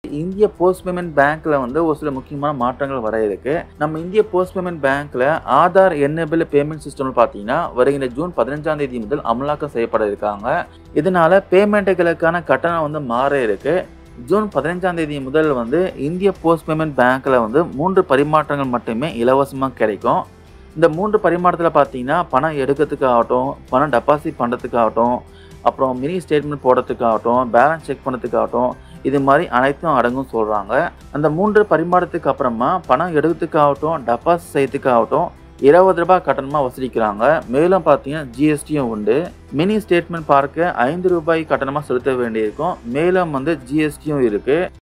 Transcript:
இந்திய post payment பேங்க்ல வந்து ஒரு சில முக்கியமான மாற்றங்கள் வர இருக்கு நம்ம இந்திய போஸ்ட் பேமெண்ட் பேங்க்ல ஆதார் என்னபிள் பேமெண்ட் சிஸ்டம் பார்த்தீங்கன்னா வருகின்ற ஜூன் பதினஞ்சாம் தேதி முதல் அமலாக்கம் செய்யப்பட இருக்காங்க இதனால பேமெண்ட்டுகளுக்கான கட்டணம் வந்து மாற இருக்கு ஜூன் பதினஞ்சாம் தேதி முதல் வந்து இந்திய போஸ்ட் பேமெண்ட் பேங்க்ல வந்து மூன்று பரிமாற்றங்கள் மட்டுமே இலவசமாக கிடைக்கும் இந்த மூன்று பரிமாற்றத்தில் பார்த்தீங்கன்னா பணம் எடுக்கிறதுக்கு ஆகட்டும் பணம் டெபாசிட் பண்ணுறதுக்கு ஆகட்டும் அப்புறம் மினி ஸ்டேட்மெண்ட் போடுறதுக்காகட்டும் பேலன்ஸ் செக் பண்ணுறதுக்காகட்டும் இது மாதிரி அனைத்தும் அடங்கும் சொல்கிறாங்க அந்த மூன்று பரிமாற்றத்துக்கு அப்புறமா பணம் எடுக்கிறதுக்காகட்டும் டெபாசிட் செய்யறதுக்காகட்டும் இருபது ரூபாய் கட்டணமாக வசூலிக்கிறாங்க மேலும் பார்த்தீங்கன்னா ஜிஎஸ்டியும் உண்டு மினி ஸ்டேட்மெண்ட் பார்க்க ஐந்து ரூபாய் கட்டணமாக செலுத்த வேண்டியிருக்கும் மேலும் வந்து ஜிஎஸ்டியும் இருக்குது